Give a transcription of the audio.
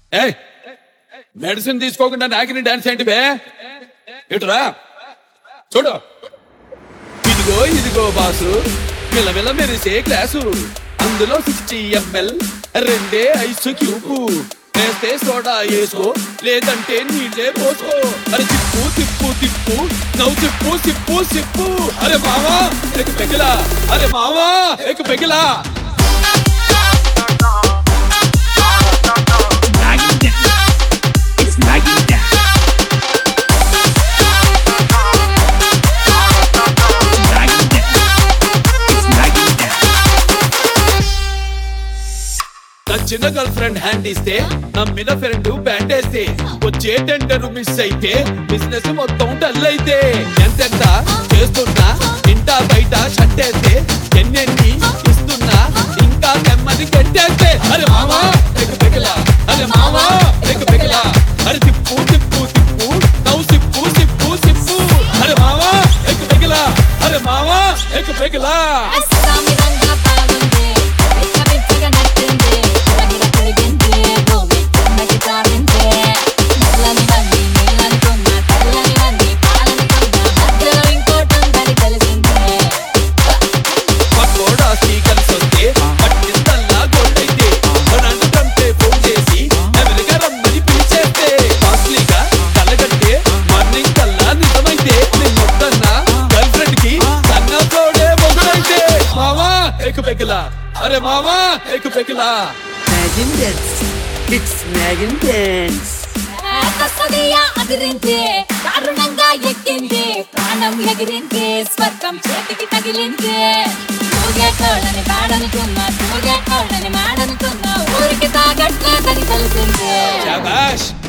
ఏయ్ మెడిసిన్ తీసుకోకుండా నాకిని డాన్స్ ఏంటి బే ఇటురా చూడు ఇదిగో ఇదిగో బాసు మిలమిల మెరిసే గ్లాసు అందులో సిక్స్టీ ఎంఎల్ రెండే ఐస్ క్యూబ్ వేస్తే సోడా వేసుకో లేదంటే నీళ్ళే పోసుకో అరే తిప్పు తిప్పు తిప్పు నవ్వు తిప్పు సిప్పు సిప్పు అరే మావా ఎక్ పెగిలా అరే మావా ఎక్ పెగిలా nagging down. It's nagging down. It's nagging down. It's nagging down. నచ్చిన గర్ల్ ఫ్రెండ్ హ్యాండ్ ఇస్తే నమ్మిన ఫ్రెండ్ బ్యాండ్ వేస్తే వచ్చే టెండర్ మిస్ అయితే బిజినెస్ మొత్తం డల్ అయితే ఎంతెంత చేస్తున్నా ఇంటా బయట షట్టేస్తే ఎన్నెన్ని ఇస్తున్నా ఇంకా నెమ్మది కట్టేస్తే అరే మామా ఎక్క పెగలా అరే మామా ఎక్క పెగలా అరే తిప్పు తిప్పు తిప్పు నవ్వు సిప్పు సిప్పు సిప్పు అరే మామా ఎక్క పెగలా అరే మామా ఎక్క పెగలా అస్సామిరంగా బాగుంది పిచ్చ పిచ్చగా నచ్చింది తగిన తిరిగింది భూమి కిందకి తాగింది నల్లని వంది నీళ్ళనుకున్న తెల్లని వంది పాలనుకున్న మధ్యలో ఇంకోటి ఉందని తెలిసింది పక్కోడాసి కలిసి వస్తే పట్టిందల్లా గోల్డైతే నన్ను కంటే ఫోన్ చేసి అమెరికా రమ్మని పిలిచేస్తే కాస్ట్లీగా కలగట్టే మార్నింగ్ కల్లా నిజమైతే నిన్నొద్దన్నా గర్ల్ ఫ్రెండ్ కి కన్నా తోడే మొగుడైతే మామా ఎక్కు పెకిలా అరే మామా ఎక్కు పెకిలా Imagine dance. It's Megan dance. కసదియా అదిరింది దారుణంగా ఎక్కింది ప్రాణం ఎగిరింది స్వర్గం చేతికి తగిలింది తూగే కోళ్ళని పాడనుకున్నా తూగే కోళ్ళని మాడనుకున్నా ఊరికి తాగట్లేదని తెలిసింది శాబాష్